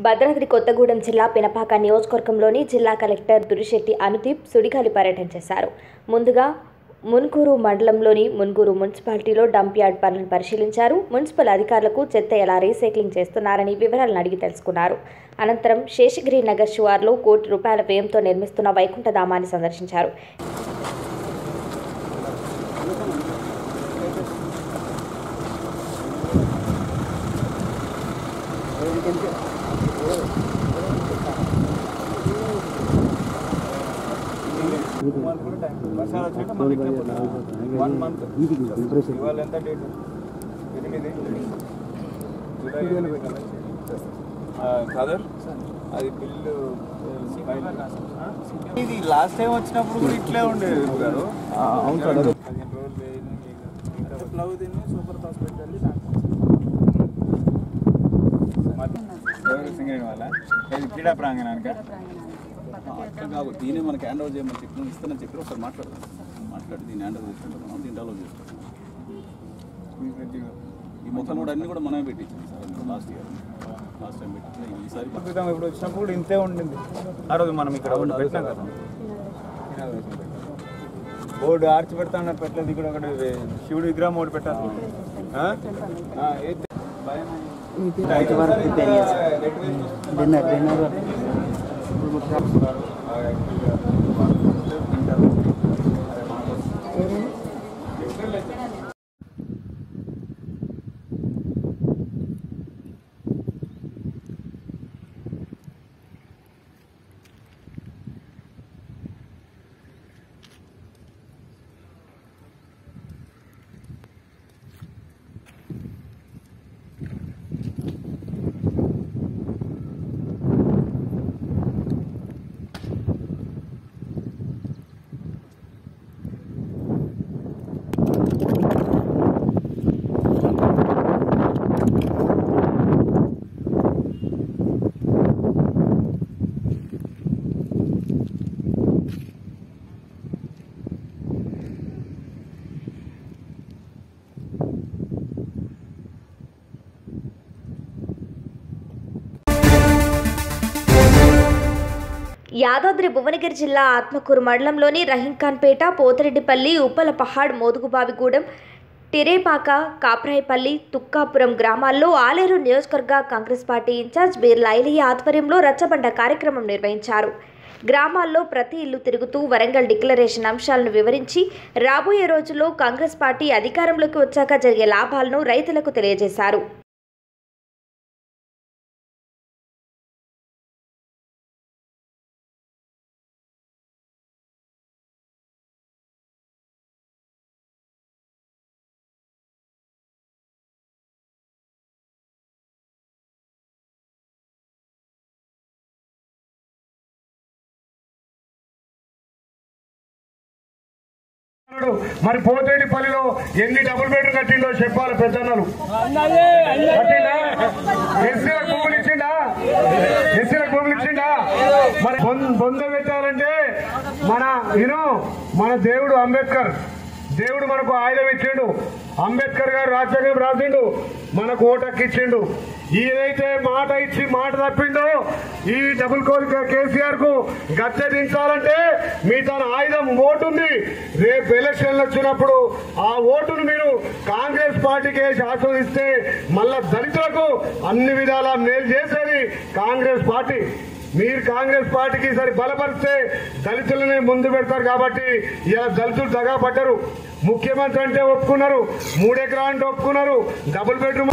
భద్రాద్రి కొత్తగూడెం జిల్లా పినపాక నియోజకవర్గంలోని జిల్లా కలెక్టర్ దురిశెట్టి అనుదీప్ సుడిగాలి పర్యటన చేశారు ముందుగా మున్గూరు మండలంలోని మున్గూరు మున్సిపాలిటీలో డంప్ యార్డ్ పనులను పరిశీలించారు మున్సిపల్ అధికారులకు చెత్త ఎలా రీసైక్లింగ్ చేస్తున్నారని వివరాలను అడిగి తెలుసుకున్నారు అనంతరం శేషగిరి నగర్ శివార్లో కోటి రూపాయల వ్యయంతో నిర్మిస్తున్న వైకుంఠధామాన్ని సందర్శించారు వర్షాలు వచ్చినట్టు మళ్ళీ ఇట్లా పోతుంది. వన్ మంత్ ఇవాళ ఎంత డేట్ ఎనిమిది జూలై ఎనిమిది. ఆ, కాదర్ అది బిల్లు ఫైల్. ఆ? ఇది లాస్ట్ టైం వచ్చినప్పుడు కూడా ఇట్లే ఉండేది గారు అవును సార్ పదిహేను రోజులు వేయను, ఇంకా ప్లవ్ తిని సూపర్ ఫాస్ట్ పెట్టాలి ఎవరు సింగరేణి వాళ్ళ ఇది క్రీడా ప్రాంగణానికి అట్లా కాదు దీనే మనకి హ్యాండ్ ఓవర్ చేయమని చెప్పిన ఇస్తానని చెప్పి ఒకసారి మాట్లాడదాం మాట్లాడి దీన్ని హ్యాండ్ ఓవర్ చేసుకుంటాం దీన్ని డెవలప్ చేసుకుంటాం ఈ మొత్తం కూడా అన్ని కూడా మనమే పెట్టించాం sir last year last time పెట్టించిన ఈసారి క్రితం ఇప్పుడు వచ్చినప్పుడు కూడా ఇంతే ఉండింది ఆ రోజు మనం ఇక్కడ ఒకటి పెట్టినాం కదా బోర్డు ఆర్చి పెడతా ఉన్నారు పెట్టలేదు ఇక్కడ ఒకటి శివుడు విగ్రహం ఒకటి పెట్టాలి ఆ? ఆ, ఏది? భయం డిన్నర్ డిన్నర్ యాదాద్రి భువనగిరి జిల్లా ఆత్మకూరు మండలంలోని రహీంఖాన్పేట పోతిరెడ్డిపల్లి ఉప్పల పహాడ్ మోదుగుబావిగూడెం టిరేపాక కాప్రాయిపల్లి తుక్కాపురం గ్రామాల్లో ఆలేరు నియోజకవర్గ కాంగ్రెస్ పార్టీ ఇన్ఛార్జ్ బీర్లా ఐలయ్య ఆధ్వర్యంలో రచ్చబండ కార్యక్రమం నిర్వహించారు గ్రామాల్లో ప్రతి ఇల్లు తిరుగుతూ వరంగల్ డిక్లరేషన్ అంశాలను వివరించి రాబోయే రోజుల్లో కాంగ్రెస్ పార్టీ అధికారంలోకి వచ్చాక జరిగే లాభాలను రైతులకు తెలియజేశారు అన్నాడు. మరి పోతేడిపల్లిలో ఎన్ని డబుల్ బెడ్రూమ్ కట్టిండో చెప్పాలి పెద్దన్నలు కట్టిండా ఎస్సీలకు భూములు ఇచ్చిండా ఎస్సీలకు భూములు ఇచ్చిండా మరి బొంద బొంద పెట్టాలంటే మన నేను మన దేవుడు అంబేద్కర్ దేవుడు మనకు ఆయుధం ఇచ్చిండు అంబేద్కర్ గారు రాజ్యాంగం రాసిండు మనకు ఓటక్కి ఇచ్చిండు ఏదైతే మాట ఇచ్చి మాట తప్పిండో ఈ డబుల్ కోరిక కేసీఆర్ కు గద్దె దించాలంటే మీ తన ఆయుధం ఓటు ఉంది రేపు ఎలక్షన్లు వచ్చినప్పుడు ఆ ఓటును మీరు కాంగ్రెస్ పార్టీకి వేసి ఆస్వాదిస్తే మళ్ళా దళితులకు అన్ని విధాలా మేలు చేసేది కాంగ్రెస్ పార్టీ మీరు కాంగ్రెస్ పార్టీకి సరి బలపరిస్తే దళితులనే ముందు పెడతారు కాబట్టి ఇలా దళితులు దగా పడ్డరు ముఖ్యమంత్రి అంటే ఒప్పుకున్నారు మూడెకరా అంటే ఒప్పుకున్నారు డబుల్ బెడ్రూమ్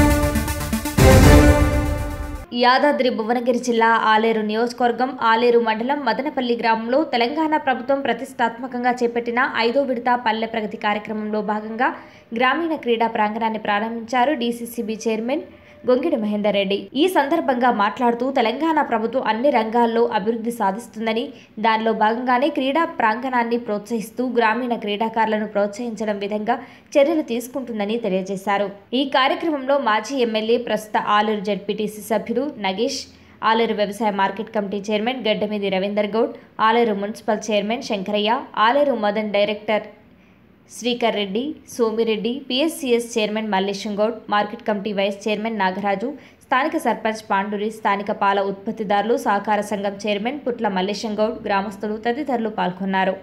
యాదాద్రి భువనగిరి జిల్లా ఆలేరు నియోజకవర్గం ఆలేరు మండలం మదనపల్లి గ్రామంలో తెలంగాణ ప్రభుత్వం ప్రతిష్టాత్మకంగా చేపట్టిన ఐదో విడత పల్లె ప్రగతి కార్యక్రమంలో భాగంగా గ్రామీణ క్రీడా ప్రాంగణాన్ని ప్రారంభించారు డీసీసీబీ చైర్మన్ గొంగిడి మహేందర్ రెడ్డి ఈ సందర్భంగా మాట్లాడుతూ తెలంగాణ ప్రభుత్వం అన్ని రంగాల్లో అభివృద్ధి సాధిస్తుందని దానిలో భాగంగానే క్రీడా ప్రాంగణాన్ని ప్రోత్సహిస్తూ గ్రామీణ క్రీడాకారులను ప్రోత్సహించడం విధంగా చర్యలు తీసుకుంటుందని తెలియజేశారు ఈ కార్యక్రమంలో మాజీ ఎమ్మెల్యే ప్రస్తుత ఆలూరు జడ్పీటీసీ సభ్యులు నగేష్ ఆలేరు వ్యవసాయ market committee chairman Gaddameedi Ravinder Goud Aler municipal chairman Shankaraiah Aler Madan director Srikar Reddy Somireddy PSCS chairman Mallesham Goud market committee vice chairman Nagaraju స్థానిక సర్పంచ్ పాండురి స్థానిక పాల ఉత్పత్తిదారులు సహకార సంఘం చైర్మన్ పుట్ల మల్లేశం గౌడ్ గ్రామస్తులు తదితరులు పాల్గొన్నారు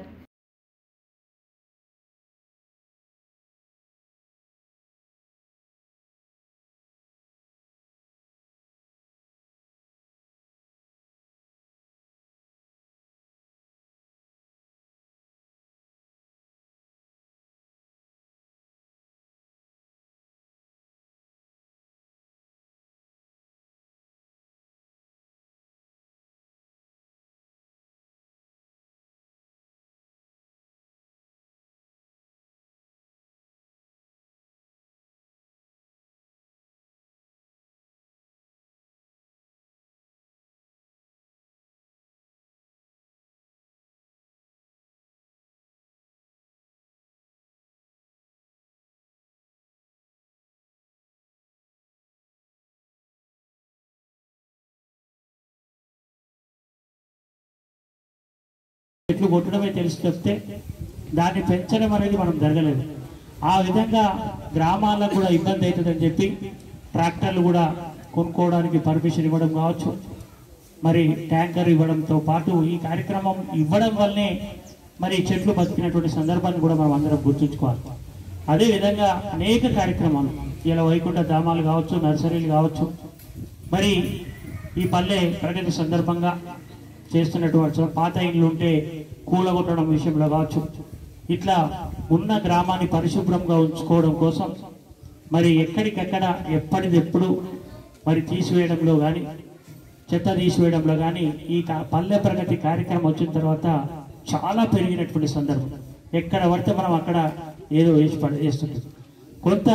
చెట్లు కొట్టడమే తెలిసి చెప్తే దాన్ని పెంచడం అనేది మనం జరగలేదు ఆ విధంగా గ్రామాలకు కూడా ఇబ్బంది అవుతుందని చెప్పి ట్రాక్టర్లు కూడా కొనుక్కోవడానికి పర్మిషన్ ఇవ్వడం కావచ్చు మరి ట్యాంకర్ ఇవ్వడంతో పాటు ఈ కార్యక్రమం ఇవ్వడం వల్లనే మరి చెట్లు బతికినటువంటి సందర్భాన్ని కూడా మనం అందరం గుర్తుంచుకోవాలి అదే విధంగా అనేక కార్యక్రమాలు ఇలా వైకుంఠ ధామాలు కావచ్చు నర్సరీలు కావచ్చు మరి ఈ పల్లె ప్రగతి సందర్భంగా చేస్తున్నటువంటి పాత ఇళ్ళు ఉంటే కూలగొట్టడం విషయంలో కావచ్చు ఇట్లా ఉన్న గ్రామాన్ని పరిశుభ్రంగా ఉంచుకోవడం కోసం మరి ఎక్కడికెక్కడ ఎప్పటిదెప్పుడు మరి తీసివేయడంలో కానీ చెత్త తీసివేయడంలో కానీ ఈ కా- పల్లె ప్రగతి కార్యక్రమం వచ్చిన తర్వాత చాలా పెరిగినటువంటి సందర్భం ఎక్కడ పడితే మనం అక్కడ ఏదో వేసి పడ- వేస్తుంది కొంత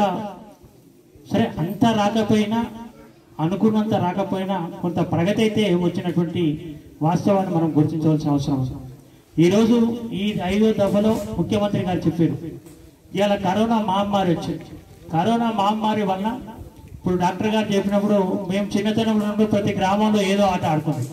సరే అంత రాకపోయినా అనుకున్నంత రాకపోయినా కొంత ప్రగతి అయితే వచ్చినటువంటి వాస్తవాన్ని మనం గుర్తించవలసిన అవసరం ఉంది. ఈరోజు ఈ ఐదో దఫలో ముఖ్యమంత్రి గారు చెప్పారు ఇవాళ కరోనా మహమ్మారి వచ్చింది కరోనా మహమ్మారి వల్ల ఇప్పుడు డాక్టర్ గారు చెప్పినప్పుడు మేము చిన్నతనంలో నుండి ప్రతి గ్రామంలో ఏదో ఆట ఆడుకున్నాం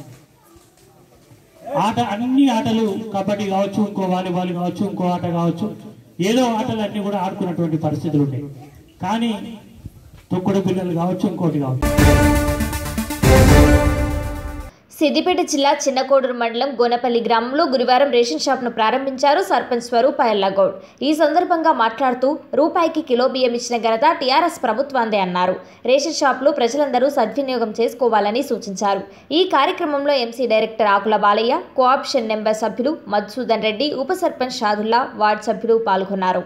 ఆట అన్ని ఆటలు కబడ్డీ కావచ్చు ఇంకో వాలీబాల్ కావచ్చు ఇంకో ఆట కావచ్చు ఏదో ఆటలు అన్ని కూడా ఆడుకున్నటువంటి పరిస్థితులు ఉన్నాయి కానీ తొక్కుడు పిల్లలు కావచ్చు ఇంకోటి కావచ్చు సిద్దిపేట జిల్లా చిన్నకోడూరు మండలం గోనపల్లి గ్రామంలో గురువారం రేషన్ షాప్ను ప్రారంభించారు సర్పంచ్ స్వరూప ఎల్లగౌడ్ ఈ సందర్భంగా మాట్లాడుతూ రూపాయికి కిలో బియ్యం ఇచ్చిన ఘనత టీఆర్ఎస్ ప్రభుత్వాందే అన్నారు రేషన్ షాపులు ప్రజలందరూ సద్వినియోగం చేసుకోవాలని సూచించారు ఈ కార్యక్రమంలో MC director Akula Balaiah cooption member సభ్యులు మధుసూదన్ రెడ్డి ఉప సర్పంచ్ షాదుల్లా వార్డు సభ్యులు పాల్గొన్నారు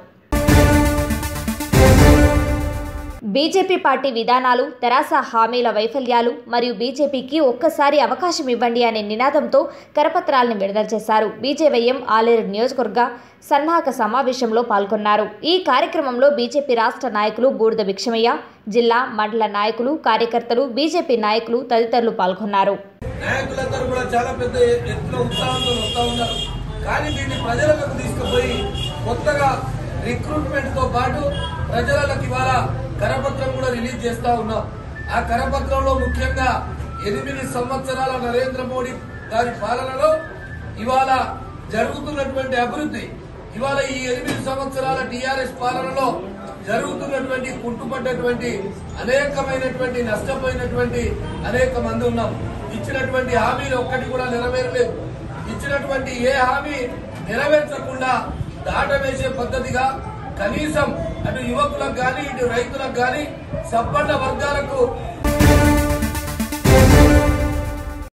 బీజేపీ పార్టీ విధానాలు తెరాస హామీల వైఫల్యాలు మరియు బీజేపీకి ఒక్కసారి అవకాశం ఇవ్వండి అనే నినాదంతో కరపత్రాలను విడుదల చేశారు బీజేవైఎం ఆలేరు నియోజకవర్గ సన్నాహక సమావేశంలో పాల్గొన్నారు ఈ కార్యక్రమంలో బీజేపీ రాష్ట్ర నాయకులు బూడిద భిక్షమయ్య జిల్లా మండల నాయకులు కార్యకర్తలు బీజేపీ నాయకులు తదితరులు పాల్గొన్నారు నాయకులందరూ కూడా చాలా పెద్ద ఎత్తున ఉత్సాహంతో వస్తూ ఉన్నారు కానీ దీన్ని ప్రజలకు తీసుకుపోయి కొత్తగా రిక్రూట్మెంట్ తో పాటు ప్రజలకు ఇవాళ కరపత్రం కూడా రిలీజ్ చేస్తా ఉన్నాం ఆ కరపత్రంలో ముఖ్యంగా ఎనిమిది సంవత్సరాల నరేంద్ర మోడీ గారి పాలనలో ఇవాళ జరుగుతున్నటువంటి అభివృద్ధి ఇవాళ ఈ ఎనిమిది సంవత్సరాల టీఆర్ఎస్ పాలనలో జరుగుతున్నటువంటి కుంటుపడ్డటువంటి అనేకమైనటువంటి నష్టపోయినటువంటి అనేక మంది ఉన్నాం ఇచ్చినటువంటి హామీలు ఒక్కటి కూడా నెరవేరలేదు ఇచ్చినటువంటి ఏ హామీ నెరవేర్చకుండా దాటవేసే పద్ధతిగా కనీసం అటు యువకులకు గాని ఇటు రైతులకు గాని సంపన్న వర్గాలకు